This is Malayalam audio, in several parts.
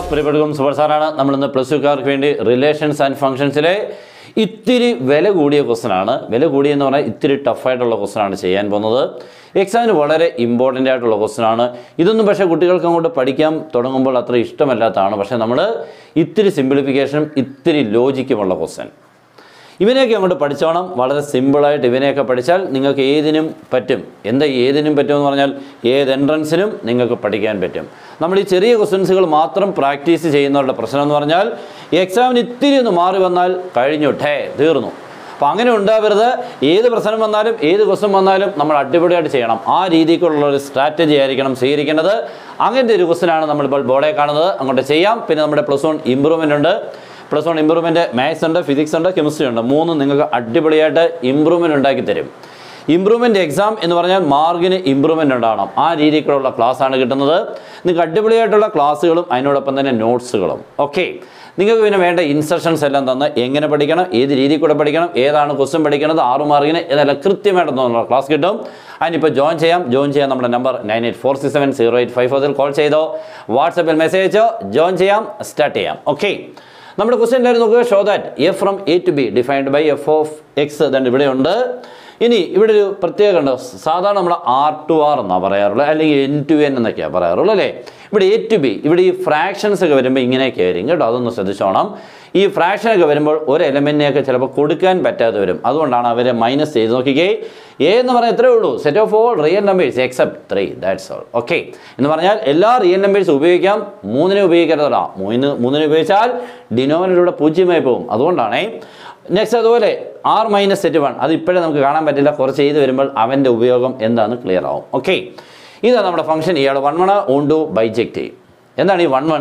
പ്രിയപ്പെടുക്കും സുബർ സാറാണ് നമ്മളിന്ന് പ്ലസ് ടുക്കാർക്ക് വേണ്ടി റിലേഷൻസ് ആൻഡ് ഫങ്ഷൻസിലെ ഇത്തിരി വില കൂടിയ ക്വസ്റ്റൻ ആണ് വില കൂടിയെന്ന് പറഞ്ഞാൽ ഇത്തിരി ടഫായിട്ടുള്ള ക്വസ്റ്റൻ ആണ് ചെയ്യാൻ പോകുന്നത് എക്സാമിന് വളരെ ഇമ്പോർട്ടൻ്റ് ആയിട്ടുള്ള ക്വസ്റ്റൻ ആണ് ഇതൊന്നും പക്ഷേ കുട്ടികൾക്ക് അങ്ങോട്ട് പഠിക്കാൻ തുടങ്ങുമ്പോൾ അത്ര ഇഷ്ടമല്ലാത്തതാണ് പക്ഷേ നമ്മൾ ഇത്തിരി സിംപ്ലിഫിക്കേഷനും ഇത്തിരി ലോജിക്കുമുള്ള ക്വസ്റ്റൻ ഇവനെയൊക്കെ അങ്ങോട്ട് പഠിച്ചോണം വളരെ സിമ്പിളായിട്ട് ഇവനെയൊക്കെ പഠിച്ചാൽ നിങ്ങൾക്ക് ഏതിനും പറ്റും എന്താ ഏതിനും പറ്റുമെന്ന് പറഞ്ഞാൽ ഏത് എൻട്രൻസിനും നിങ്ങൾക്ക് പഠിക്കാൻ പറ്റും നമ്മൾ ഈ ചെറിയ ക്വസ്റ്റ്യൻസുകൾ മാത്രം പ്രാക്ടീസ് ചെയ്യുന്നവരുടെ പ്രശ്നം എന്ന് പറഞ്ഞാൽ എക്സാമിന് ഇത്തിരി ഒന്ന് മാറി വന്നാൽ കഴിഞ്ഞു ഠേ തീർന്നു അപ്പോൾ അങ്ങനെ ഉണ്ടാവരുത് ഏത് പ്രശ്നം വന്നാലും ഏത് ക്വസ്റ്റ്യൻ വന്നാലും നമ്മൾ അടിപൊളിയായിട്ട് ചെയ്യണം ആ രീതിക്കുള്ള ഒരു സ്ട്രാറ്റജി ആയിരിക്കണം സ്വീകരിക്കേണ്ടത് അങ്ങനത്തെ ഒരു ക്വസ്റ്റ്യനാണ് നമ്മളിപ്പോൾ ബോർഡെ കാണുന്നത് അങ്ങോട്ട് ചെയ്യാം പിന്നെ നമ്മുടെ പ്ലസ് വൺ ഇമ്പ്രൂവ്മെൻ്റ് ഉണ്ട് പ്ലസ് വൺ ഇമ്പ്രൂവ്മെൻറ്റ് മാത്സ് ഉണ്ട് ഫിസിക്സ് ഉണ്ട് കെമിസ്ട്രി ഉണ്ട് മൂന്നും നിങ്ങൾക്ക് അടിപൊളിയായിട്ട് ഇമ്പ്രൂവ്മെൻറ്റ് ഉണ്ടാക്കി തരും ഇമ്പ്രൂവ്മെൻറ്റ് എക്സാം എന്ന് പറഞ്ഞാൽ മാർക്കിന് ഇമ്പ്രൂവ്മെൻറ്റ് ഉണ്ടാവണം ആ രീതിക്കുള്ള ക്ലാസ് ആണ് കിട്ടുന്നത് നിങ്ങൾക്ക് അടിപൊളിയായിട്ടുള്ള ക്ലാസ്സുകളും അതിനോടൊപ്പം തന്നെ നോട്ട്സുകളും ഓക്കെ നിങ്ങൾക്ക് പിന്നെ വേണ്ട ഇൻസ്ട്രക്ഷൻസ് എല്ലാം തന്ന് എങ്ങനെ പഠിക്കണം ഏത് രീതിയിൽ കൂടെ പഠിക്കണം ഏതാണ് ക്വസ്റ്റ്യൻ പഠിക്കുന്നത് ആറ് മാർക്കിന് ഇതെല്ലാം കൃത്യമായിട്ട് തന്നുള്ള ക്ലാസ് കിട്ടും അതിനിപ്പോൾ ജോയിൻ ചെയ്യാം ജോയിൻ ചെയ്യാൻ നമ്മുടെ number nine eight four six seven zero eight five ഫോറിൽ കോൾ ചെയ്തോ വാട്സപ്പിൽ മെസ്സേജ് അയച്ചോ ജോയിൻ ചെയ്യാം സ്റ്റാർട്ട് ചെയ്യാം ഓക്കെ നമ്മുടെ ക്വസ്റ്റ്യൻ എല്ലാവരും നോക്കുക show that f from A to B defined by f of x ദണ്ട് ഇവിടെയുണ്ട് ഇനി ഇവിടെ ഒരു പ്രത്യേകത ഉണ്ട് സാധാരണ നമ്മൾ ആർ ടു ആർ എന്നാണ് പറയാറുള്ളത് അല്ലെങ്കിൽ എൻ ടു എൻ എന്നൊക്കെയാണ് പറയാറുള്ളത് അല്ലേ ഇവിടെ എ ടു ബി ഇവിടെ ഈ ഫ്രാക്ഷൻസ് ഒക്കെ വരുമ്പോൾ ഇങ്ങനെയൊക്കെ ആയിരിക്കും കേട്ടോ അതൊന്ന് ശ്രദ്ധിച്ചോണം ഈ ഫ്രാക്ഷനൊക്കെ വരുമ്പോൾ ഒരു എലമെൻറ്റിനെയൊക്കെ ചിലപ്പോൾ കൊടുക്കാൻ പറ്റാതെ വരും അതുകൊണ്ടാണ് അവരെ മൈനസ് ചെയ്ത് നോക്കിക്കേ എ എന്ന് പറഞ്ഞാൽ എത്രയേ ഉള്ളൂ set of all real numbers except three that's all okay എന്ന് പറഞ്ഞാൽ എല്ലാ റിയൽ നമ്പേഴ്സ് ഉപയോഗിക്കാം മൂന്നിനെ ഉപയോഗിക്കരുതല്ല മൂന്ന് മൂന്നിനെ ഉപയോഗിച്ചാൽ ഡിനോമിനേറ്റർ പൂജ്യമായി പോകും അതുകൊണ്ടാണേ നെക്സ്റ്റ് അതുപോലെ ആർ മൈനസ് സെറ്റ് വൺ അത് ഇപ്പോഴേ നമുക്ക് കാണാൻ പറ്റില്ല കുറച്ച് ചെയ്ത് വരുമ്പോൾ അവൻ്റെ ഉപയോഗം എന്താണെന്ന് ക്ലിയർ ആവും ഓക്കെ ഇതാണ് നമ്മുടെ ഫംഗ്ഷൻ ഇയാൾ one one onto biject ചെയ്യും എന്താണ് ഈ വൺ വൺ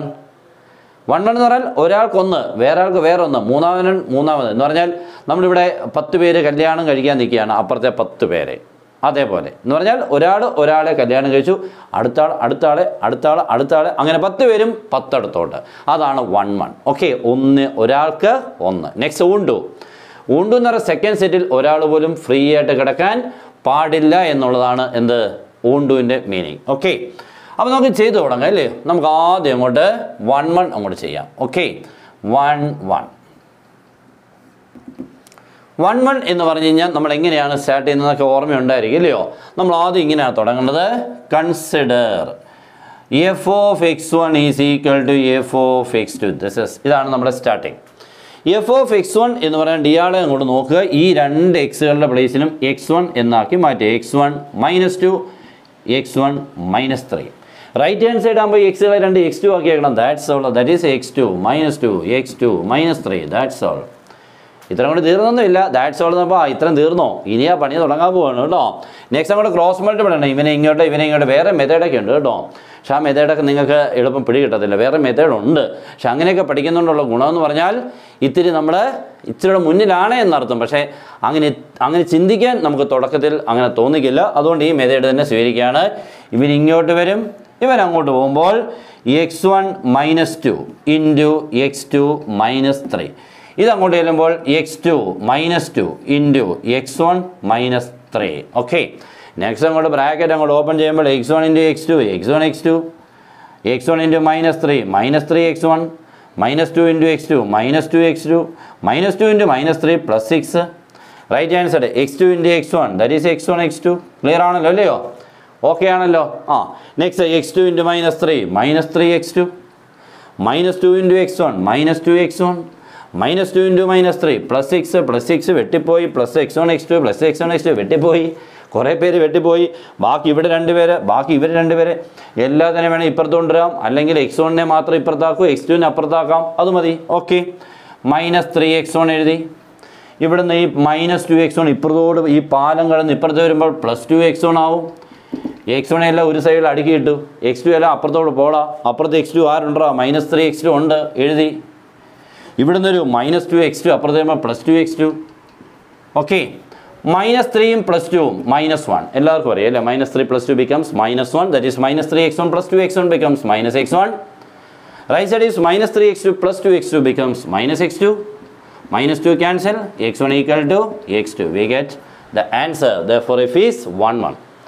വൺ വൺ എന്ന് പറഞ്ഞാൽ ഒരാൾക്കൊന്ന് വേറെ ആൾക്ക് വേറെ ഒന്ന് മൂന്നാമനൻ മൂന്നാമത് എന്ന് പറഞ്ഞാൽ നമ്മളിവിടെ പത്ത് പേര് കല്യാണം കഴിക്കാൻ നിൽക്കുകയാണ് അപ്പുറത്തെ പത്ത് പേരെ അതേപോലെ എന്ന് പറഞ്ഞാൽ ഒരാൾ ഒരാളെ കല്യാണം കഴിച്ചു അടുത്ത ആൾ അടുത്ത ആളെ അടുത്ത ആൾ അടുത്ത ആൾ അങ്ങനെ പത്ത് പേരും പത്തടുത്തോട്ട് അതാണ് വൺ വൺ ഓക്കെ ഒന്ന് ഒരാൾക്ക് ഒന്ന് നെക്സ്റ്റ് ഉണ്ടു ഉണ്ടു എന്ന് പറഞ്ഞ സെക്കൻഡ് സെറ്റിൽ ഒരാൾ പോലും ഫ്രീ ആയിട്ട് കിടക്കാൻ പാടില്ല എന്നുള്ളതാണ് എന്ത് ഊണ്ടുവിൻ്റെ മീനിങ് ഓക്കെ അപ്പോൾ നമുക്ക് ചെയ്തു തുടങ്ങാം അല്ലേ നമുക്ക് ആദ്യം അങ്ങോട്ട് വൺ വൺ അങ്ങോട്ട് ചെയ്യാം okay one one one one എന്ന് പറഞ്ഞു കഴിഞ്ഞാൽ നമ്മൾ എങ്ങനെയാണ് സ്റ്റാർട്ട് ചെയ്യുന്നതൊക്കെ ഓർമ്മയുണ്ടായിരിക്കും ഇല്ലയോ നമ്മൾ ആദ്യം ഇങ്ങനെയാണ് തുടങ്ങേണ്ടത് consider f of x one is equal to f of x two this is ഇതാണ് നമ്മുടെ starting f of x one എന്ന് പറയാൻ ഡിയാളെ അങ്ങോട്ട് നോക്കുക ഈ രണ്ട് എക്സുകളുടെ പ്ലേസിലും എക്സ് വൺ എന്നാക്കി മാറ്റുക x one minus two x one minus three right hand side ആകുമ്പോൾ എക്സ് രണ്ട് എക്സ് ടു ആക്കിയേക്കണം that's all that is x two minus two x two minus three that's all ഇത്ര കൊണ്ട് തീർന്നൊന്നുമില്ല ദാറ്റ്സ് ഓൾ എന്നപ്പോൾ ഇത്രയും തീർന്നോ ഇനി ആ പണി തുടങ്ങാൻ പോവാണ് കേട്ടോ നെക്സ്റ്റ് അങ്ങോട്ട് ക്രോസ് മൾട്ടിപ്പിൾ ആണ് ഇവനെ ഇങ്ങോട്ട് ഇവനെ ഇങ്ങോട്ട് വേറെ മെത്തേഡൊക്കെ ഉണ്ട് കേട്ടോ പക്ഷെ ആ മെത്തേഡൊക്കെ നിങ്ങൾക്ക് എളുപ്പം പിടി കിട്ടത്തില്ല വേറെ മെത്തേഡ് ഉണ്ട് പക്ഷെ അങ്ങനെയൊക്കെ പഠിക്കുന്നതുകൊണ്ടുള്ള ഗുണമെന്ന് പറഞ്ഞാൽ ഇത്തിരി നമ്മൾ ഇച്ചിരിയുടെ മുന്നിലാണ് എന്നർത്ഥം പക്ഷേ അങ്ങനെ അങ്ങനെ ചിന്തിക്കാൻ നമുക്ക് തുടക്കത്തിൽ അങ്ങനെ തോന്നിക്കില്ല അതുകൊണ്ട് ഈ മെത്തേഡ് തന്നെ സ്വീകരിക്കുകയാണ് ഇവൻ ഇങ്ങോട്ട് വരും ഇവൻ അങ്ങോട്ട് പോകുമ്പോൾ x one minus two into x two minus three ഇത് അങ്ങോട്ട് ചെല്ലുമ്പോൾ x two minus two into x one minus three okay next അങ്ങോട്ട് ബ്രാക്കറ്റ് അങ്ങോട്ട് ഓപ്പൺ ചെയ്യുമ്പോൾ x one into x two x one x two x one into minus three minus three x one minus two into x two minus two x two minus two into minus three plus six right hand side X two into x one that is x one x two clear ആണല്ലോ അല്ലയോ ഓക്കെ ആണല്ലോ ആ next x two into minus three minus three x two minus two into x one minus two x one minus two into minus three plus six plus six വെട്ടിപ്പോയി plus x one x two plus x one x two വെട്ടിപ്പോയി കുറേ പേര് വെട്ടിപ്പോയി ബാക്കി ഇവിടെ രണ്ട് പേര് ബാക്കി ഇവർ രണ്ട് പേര് എല്ലാത്തിനും വേണേൽ ഇപ്പുറത്ത് കൊണ്ടുവരാം അല്ലെങ്കിൽ എക്സ് വണ്ണിനെ മാത്രം ഇപ്പുറത്താക്കും എക്സ് ടുവിനെ അപ്പുറത്താക്കാം അത് മതി okay minus three x one എഴുതി ഇവിടുന്ന് ഈ മൈനസ് ടു എക്സ് വൺ ഇപ്പുറത്തോട് ഈ പാലം കടന്ന് ഇപ്പുറത്ത് വരുമ്പോൾ പ്ലസ് ടു എക്സ് വൺ ആവും എക്സ് വൺ എല്ലാം ഒരു സൈഡിൽ അടുക്കി ഇട്ടു എക്സ് ടു എല്ലാം അപ്പുറത്തോട് പോടാ അപ്പുറത്ത് എക്സ് ടു ആരുണ്ടോ മൈനസ് ത്രീ എക്സ് ടു ഉണ്ട് എഴുതി ഇവിടുന്ന് ഒരു മൈനസ് ടു എക്സ് ടു അപ്പുറത്ത് വരുമ്പോൾ plus two x two okay minus ത്രീയും പ്ലസ് ടുവും മൈനസ് വൺ എല്ലാവർക്കും അറിയാം അല്ലേ minus three plus two becomes minus one that is minus three x one plus two x one becomes minus x one right side is minus three x two plus two x two becomes minus x two minus 2 cancel x1 equal to x2 we get the answer therefore if is 1 1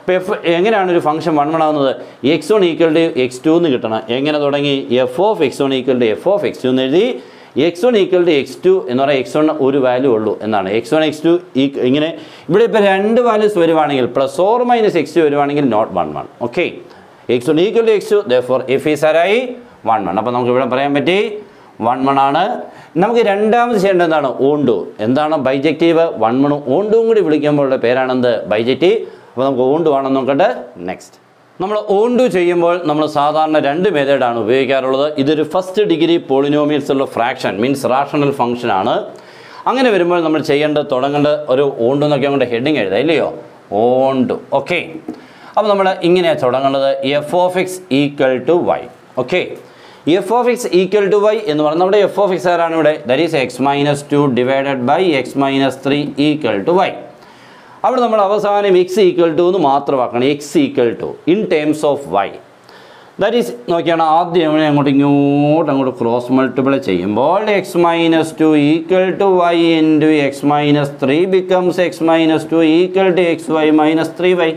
അപ്പോൾ എഫ് എങ്ങനെയാണ് ഒരു ഫംഗ്ഷൻ വൺ വൺ ആവുന്നത് x one equal to x two എന്ന് കിട്ടണം എങ്ങനെ തുടങ്ങി f of x one equal to f of x two എന്ന് എഴുതി x one equal to x two എന്ന് പറഞ്ഞാൽ എക്സ് വൺ ഒരു വാല്യൂ ഉള്ളൂ എന്നാണ് എക്സ് വൺ എക്സ് ടു ഇങ്ങനെ ഇവിടെ ഇപ്പോൾ രണ്ട് വാല്യൂസ് വരുവാണെങ്കിൽ plus or minus x two വരുവാണെങ്കിൽ not one one okay x one equal to x two therefore f is ആരായി വൺ വൺ അപ്പോൾ നമുക്ക് ഇവിടെ പറയാൻ പറ്റി വൺ വൺ ആണ് നമുക്ക് രണ്ടാമത് ചെയ്യേണ്ടത് എന്താണ് ഓണ്ടു എന്താണ് ബൈജക്റ്റീവ് വൺ വണ്ണും ഓണ്ടും കൂടി വിളിക്കുമ്പോഴുള്ള പേരാണെന്ത് ബൈജക്റ്റീവ് അപ്പോൾ നമുക്ക് ഓണ്ടു ആണെന്ന് നോക്കട്ടെ നെക്സ്റ്റ് നമ്മൾ ഓണ്ടു ചെയ്യുമ്പോൾ നമ്മൾ സാധാരണ രണ്ട് മെത്തേഡാണ് ഉപയോഗിക്കാറുള്ളത് ഇതൊരു ഫസ്റ്റ് ഡിഗ്രി പോളിനോമിയൽസ് ഉള്ള ഫ്രാക്ഷൻ മീൻസ് റാഷണൽ ഫംഗ്ഷൻ ആണ് അങ്ങനെ വരുമ്പോൾ നമ്മൾ ചെയ്യേണ്ടത് തുടങ്ങേണ്ടത് ഒരു ഓണ്ടു എന്നൊക്കെ അങ്ങോട്ട് ഹെഡിങ് എഴുതാം ഇല്ലയോ ഓണ്ടു ഓക്കെ അപ്പോൾ നമ്മൾ ഇങ്ങനെയാണ് തുടങ്ങുന്നത് f of x equal to y okay f of x equal to y എന്ന് പറയുന്നത് നമ്മുടെ എഫ് ഓഫ് എക്സ് ആരാണ് ഇവിടെ that is x minus two divided by x minus three equal to y അവിടെ നമ്മൾ അവസാനം എക്സ് ഈക്വൽ ടു എന്ന് മാത്രമാക്കണം x equal to in terms of y that is നോക്കിയാണ് ആദ്യം നമ്മൾ അങ്ങോട്ട് ഇങ്ങോട്ട് അങ്ങോട്ട് ക്രോസ് മൾട്ടിപ്പിൾ ചെയ്യുമ്പോൾ x minus two equal to Y into x minus three becomes x minus two equal to x y minus three y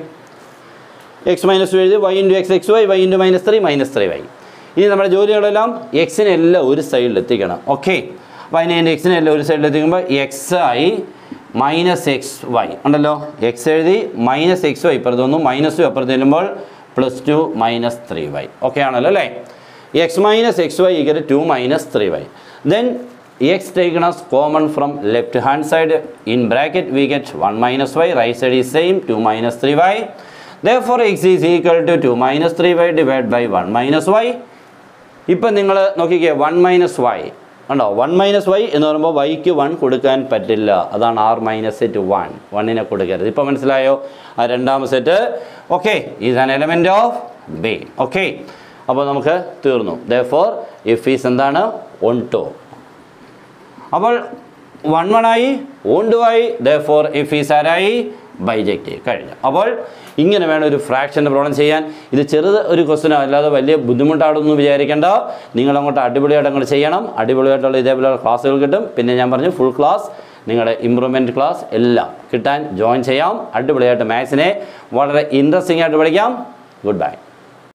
x minus two എഴുതി y into x x y y into minus three minus three y ഇനി നമ്മുടെ ജോലികളെല്ലാം എക്സിനെ എല്ലാം ഒരു സൈഡിൽ എത്തിക്കണം ഓക്കെ അപ്പോൾ അതിനെ എൻ്റെ എക്സിനെ എല്ലാം ഒരു സൈഡിൽ എത്തിക്കുമ്പോൾ എക്സ് ആയി മൈനസ് എക്സ് വൈ ഉണ്ടല്ലോ എക്സ് എഴുതി മൈനസ് എക്സ് വൈ ഇപ്പുറത്ത് വന്നു മൈനസ് ടു അപ്പുറത്ത് ചെല്ലുമ്പോൾ plus two minus three y okay ആണല്ലോ അല്ലേ x minus x y equal to minus three y then x taken as common from left hand side in bracket we get one minus y right side is same to minus three y therefore x is equal to 2 minus 3y divided by 1 minus y ഇപ്പം നിങ്ങൾ നോക്കിക്കേ വൺ മൈനസ് വൈ ഉണ്ടോ വൺ മൈനസ് വൈ എന്ന് പറയുമ്പോൾ വൈക്ക് വൺ കൊടുക്കാൻ പറ്റില്ല അതാണ് ആർ മൈനസ് സെറ്റ് വൺ വണ്ണിനെ കൊടുക്കരുത് ഇപ്പം മനസ്സിലായോ ആ രണ്ടാമത്തെ set okay is an element of B okay അപ്പോൾ നമുക്ക് തീർന്നു ദ ഫോർ ഇഫ് ഈസ് എന്താണ് ഒൺ ടു അപ്പോൾ വൺ വൺ ആയി ഓണ്ടു ആയി ദ ഫോർ ഇഫ് ഈസ് ആരായി ബൈജക്റ്റീവ് കഴിഞ്ഞു അപ്പോൾ ഇങ്ങനെ വേണം ഒരു ഫ്രാക്ഷൻ്റെ പ്രോബ്ലം ചെയ്യാൻ ഇത് ചെറുത് ഒരു ക്വസ്റ്റനോ അല്ലാതെ വലിയ ബുദ്ധിമുട്ടാണെന്ന് വിചാരിക്കേണ്ട നിങ്ങൾ അങ്ങോട്ട് അടിപൊളിയായിട്ട് അങ്ങോട്ട് ചെയ്യണം അടിപൊളിയായിട്ടുള്ള ഇതേപോലെയുള്ള ക്ലാസ്സുകൾ കിട്ടും പിന്നെ ഞാൻ പറഞ്ഞു ഫുൾ ക്ലാസ് നിങ്ങളുടെ ഇമ്പ്രൂവ്മെൻറ്റ് ക്ലാസ് എല്ലാം കിട്ടാൻ ജോയിൻ ചെയ്യാം അടിപൊളിയായിട്ട് മാത്സിനെ വളരെ ഇൻട്രസ്റ്റിംഗ് ആയിട്ട് പഠിക്കാം ഗുഡ് ബൈ